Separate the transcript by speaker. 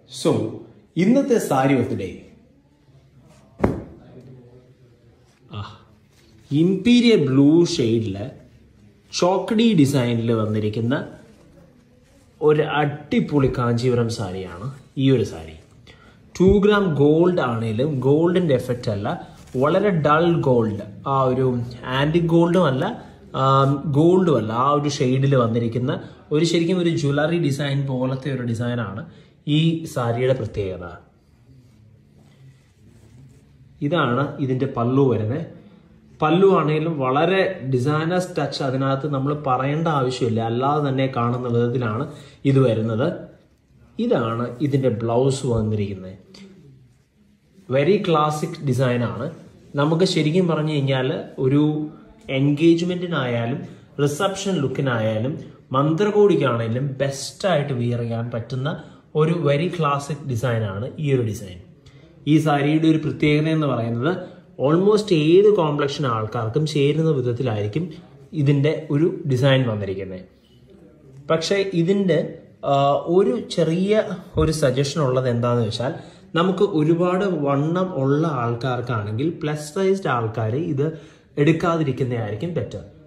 Speaker 1: so ഇന്നത്തെ sari of the day imperial blue ഷെയ്ഡില് ചോക്കടി ഡിസൈനിൽ വന്നിരിക്കുന്ന ഒരു അടിപൊളി കാഞ്ചീപുരം സാരിയാണ് ഈ ഒരു സാരി ടു ഗ്രാം ഗോൾഡ് ആണെങ്കിലും ഗോൾഡിന്റെ എഫക്റ്റ് അല്ല വളരെ ഡൾ ഗോൾഡ് ആ ഒരു ആന്റി ഗോൾഡും അല്ല ഗോൾഡും അല്ല ആ ഒരു ഷെയ്ഡിൽ വന്നിരിക്കുന്ന ഒരു ശരിക്കും ഒരു ജ്വല്ലറി ഡിസൈൻ പോലത്തെ ഒരു ഡിസൈനാണ് ഈ സാരിയുടെ പ്രത്യേകത ഇതാണ് ഇതിന്റെ പല്ലു വരുന്നത് പല്ലു ആണെങ്കിലും വളരെ ഡിസൈനേഴ്സ് ടച്ച് അതിനകത്ത് നമ്മൾ പറയേണ്ട ആവശ്യമില്ല അല്ലാതെ തന്നെ കാണുന്ന വിധത്തിലാണ് ഇത് വരുന്നത് ഇതാണ് ഇതിന്റെ ബ്ലൗസ് വന്നിരിക്കുന്നത് വെരി ക്ലാസിക് ഡിസൈനാണ് നമുക്ക് ശരിക്കും പറഞ്ഞു കഴിഞ്ഞാൽ ഒരു എൻഗേജ്മെന്റിനായാലും റിസപ്ഷൻ ലുക്കിനായാലും മന്ത്രകോടിക്കാണെങ്കിലും ബെസ്റ്റായിട്ട് വിയർ ചെയ്യാൻ പറ്റുന്ന ഒരു വെരി ക്ലാസിക് ഡിസൈനാണ് ഈ ഒരു ഡിസൈൻ ഈ സാരിയുടെ ഒരു പ്രത്യേകത എന്ന് പറയുന്നത് ഓൾമോസ്റ്റ് ഏത് കോംപ്ലക്ഷൻ ആൾക്കാർക്കും ചേരുന്ന വിധത്തിലായിരിക്കും ഇതിൻ്റെ ഒരു ഡിസൈൻ വന്നിരിക്കുന്നത് പക്ഷേ ഇതിൻ്റെ ഒരു ചെറിയ ഒരു സജഷൻ ഉള്ളത് എന്താണെന്ന് വെച്ചാൽ നമുക്ക് ഒരുപാട് വണ്ണം ഉള്ള ആൾക്കാർക്കാണെങ്കിൽ പ്ലസ് സൈസ്ഡ് ആൾക്കാർ ഇത് എടുക്കാതിരിക്കുന്നതായിരിക്കും ബെറ്റർ